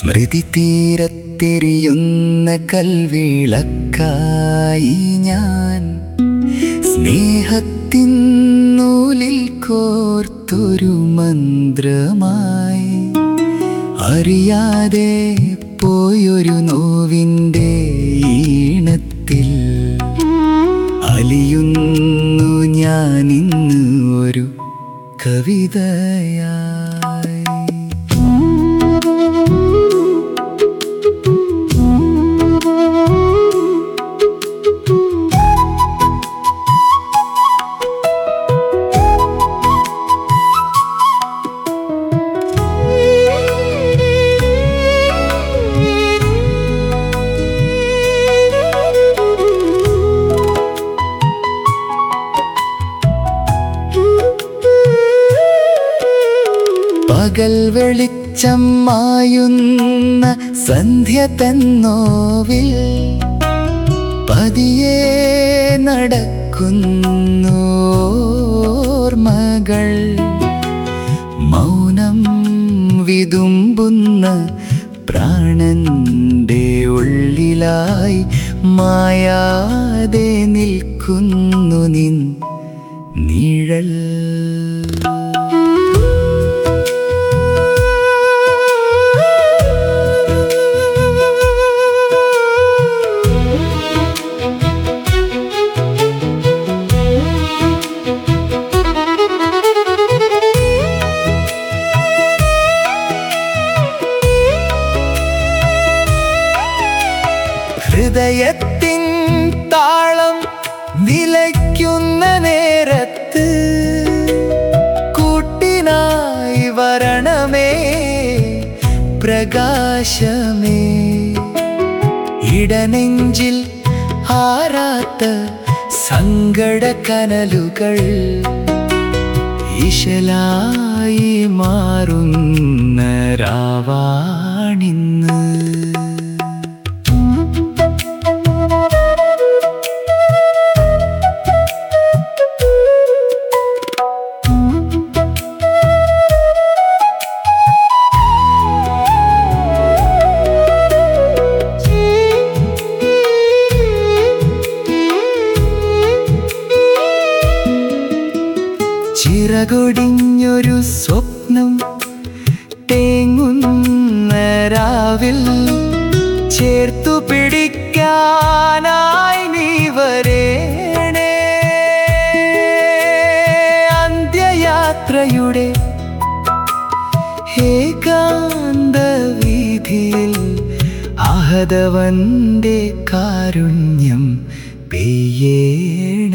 സ്മൃതി തീരത്തെരിയുന്ന കൽവിളക്കായി ഞാൻ സ്നേഹത്തിൻ നൂലിൽ കോർത്തൊരു മന്ത്രമായി അറിയാതെ പോയൊരു നോവിൻ്റെ ഈണത്തിൽ അലിയുന്നു ഞാൻ ഇന്ന് ഒരു കവിതയായി പകൽ വെളിച്ചം മായുന്ന സന്ധ്യ തന്നോവിൽ പതിയെ നടക്കുന്നു ഓർമ്മകൾ മൗനം വിതുമ്പുന്ന പ്രാണന്റെ ഉള്ളിലായി മായാതെ നിൽക്കുന്നു നിൻ നിഴൽ ഹൃദയത്തിൻ താളം നിലയ്ക്കുന്ന നേരത്ത് കൂട്ടിനായി വരണമേ പ്രകാശമേ ഇടനെഞ്ചിൽ ആരാത്ത സങ്കട കനലുകൾ ഇശലായി മാറുന്ന രാവാണിന്ന് ചിറകൊടിഞ്ഞൊരു സ്വപ്നം തേങ്ങുന്ന രാവിൽ ചേർത്തു പിടിക്കാനായി നീ വരേണേ അന്ത്യയാത്രയുടെ ഏകാന്ത വീതിയിൽ ആഹതവന്റെ കാരുണ്യം പെയ്യേണേ